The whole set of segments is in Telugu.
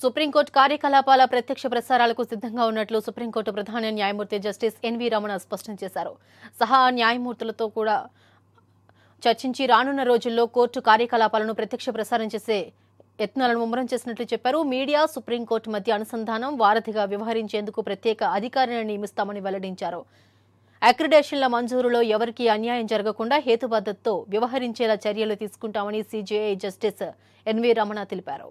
సుప్రీంకోర్టు కార్యకలాపాల ప్రత్యక్ష ప్రసారాలకు సిద్ధంగా ఉన్నట్లు సుప్రీంకోర్టు ప్రధాన న్యాయమూర్తి జస్టిస్ ఎన్వి రమణ స్పష్టం చేశారు సహా న్యాయమూర్తులతో కూడా చర్చించి రానున్న రోజుల్లో కోర్టు కార్యకలాపాలను ప్రత్యక్ష ప్రసారం చేసే యత్నాలను ముమ్మరం చేసినట్లు చెప్పారు మీడియా సుప్రీంకోర్టు మధ్య అనుసంధానం వారధిగా వ్యవహరించేందుకు ప్రత్యేక అధికారిని నియమిస్తామని వెల్లడించారు అక్రిడేషన్ల మంజూరులో ఎవరికీ అన్యాయం జరగకుండా హేతుబద్ధతతో వ్యవహరించేలా చర్యలు తీసుకుంటామని సీజేఐ జస్టిస్ ఎన్వి రమణ తెలిపారు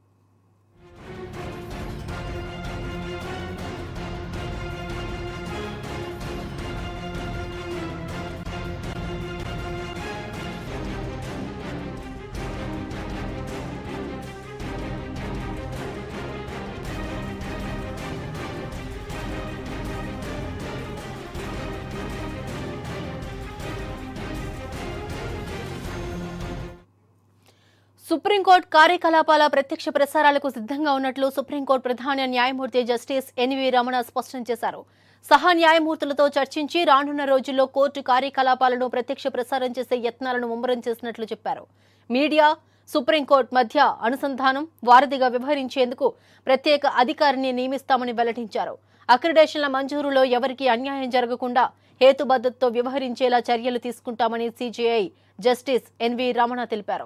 సుప్రీంకోర్టు కార్యకలాపాల ప్రత్యక్ష ప్రసారాలకు సిద్ధంగా ఉన్నట్లు సుప్రీంకోర్టు ప్రధాన న్యాయమూర్తి జస్టిస్ ఎన్వి రమణ స్పష్టం చేశారు సహా న్యాయమూర్తులతో చర్చించి రానున్న రోజుల్లో కోర్టు కార్యకలాపాలను ప్రత్యక్ష ప్రసారం చేసే యత్నాలను ముమ్మరం చేసినట్లు చెప్పారు మీడియా సుప్రీంకోర్టు మధ్య అనుసంధానం వారధిగా వ్యవహరించేందుకు ప్రత్యేక అధికారిని నియమిస్తామని వెల్లడించారు అక్రిడేషన్ల మంజూరులో ఎవరికీ అన్యాయం జరగకుండా హేతుబద్ధతతో వ్యవహరించేలా చర్యలు తీసుకుంటామని సీజేఐ జస్టిస్ ఎన్వి రమణ తెలిపారు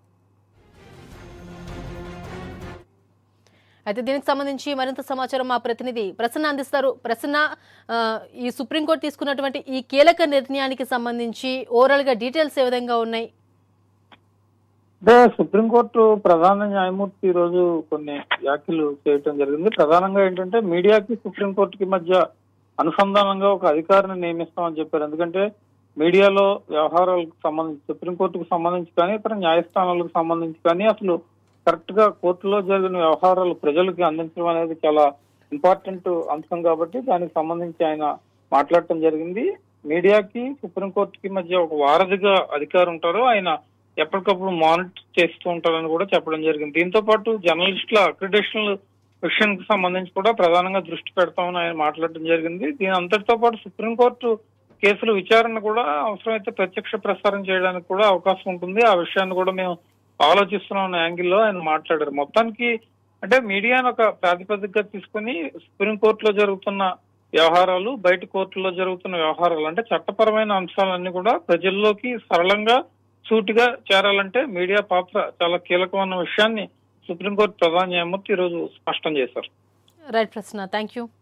అయితే దీనికి సంబంధించి మరింత సమాచారం మా ప్రతినిధి ప్రసన్న అందిస్తారు ప్రసన్న ఆ, ఈ సుప్రీంకోర్టు తీసుకున్నటువంటి ఈ కీలక నిర్ణయానికి సంబంధించి ఓవరాల్ గా డీటెయిల్స్ ఏ విధంగా ఉన్నాయి అంటే సుప్రీంకోర్టు ప్రధాన న్యాయమూర్తి ఈ రోజు కొన్ని వ్యాఖ్యలు చేయటం జరిగింది ప్రధానంగా ఏంటంటే మీడియాకి సుప్రీంకోర్టుకి మధ్య అనుసంధానంగా ఒక అధికారిని నియమిస్తామని చెప్పారు ఎందుకంటే మీడియాలో వ్యవహారాలకు సంబంధించి సుప్రీంకోర్టుకు సంబంధించి కానీ ఇతర న్యాయస్థానాలకు సంబంధించి కానీ అసలు కరెక్ట్ గా కోర్టులో జరిగిన వ్యవహారాలు ప్రజలకు అందించడం అనేది చాలా ఇంపార్టెంట్ అంశం కాబట్టి దానికి సంబంధించి ఆయన మాట్లాడటం జరిగింది మీడియాకి సుప్రీంకోర్టుకి మధ్య ఒక వారధిగా అధికారి ఉంటారు ఆయన ఎప్పటికప్పుడు మానిటర్ చేస్తూ ఉంటారని కూడా చెప్పడం జరిగింది దీంతో పాటు జర్నలిస్టుల అక్రిడేషన్ విషయానికి సంబంధించి కూడా ప్రధానంగా దృష్టి పెడతామని ఆయన మాట్లాడడం జరిగింది దీని అంతటితో పాటు సుప్రీంకోర్టు కేసుల విచారణ కూడా అవసరమైతే ప్రత్యక్ష ప్రసారం చేయడానికి కూడా అవకాశం ఉంటుంది ఆ విషయాన్ని కూడా మేము ఆలోచిస్తున్నాం యాంగిల్లో ఆయన మాట్లాడారు మొత్తానికి అంటే మీడియాను ఒక ప్రాతిపదికగా తీసుకుని సుప్రీంకోర్టులో జరుగుతున్న వ్యవహారాలు బయట కోర్టులో జరుగుతున్న వ్యవహారాలు అంటే చట్టపరమైన అంశాలన్నీ కూడా ప్రజల్లోకి సరళంగా సూటిగా చేరాలంటే మీడియా పాత్ర చాలా కీలకమైన విషయాన్ని సుప్రీంకోర్టు ప్రధాన న్యాయమూర్తి ఈ రోజు స్పష్టం చేశారు రైట్ ప్రసన్న థ్యాంక్ యూ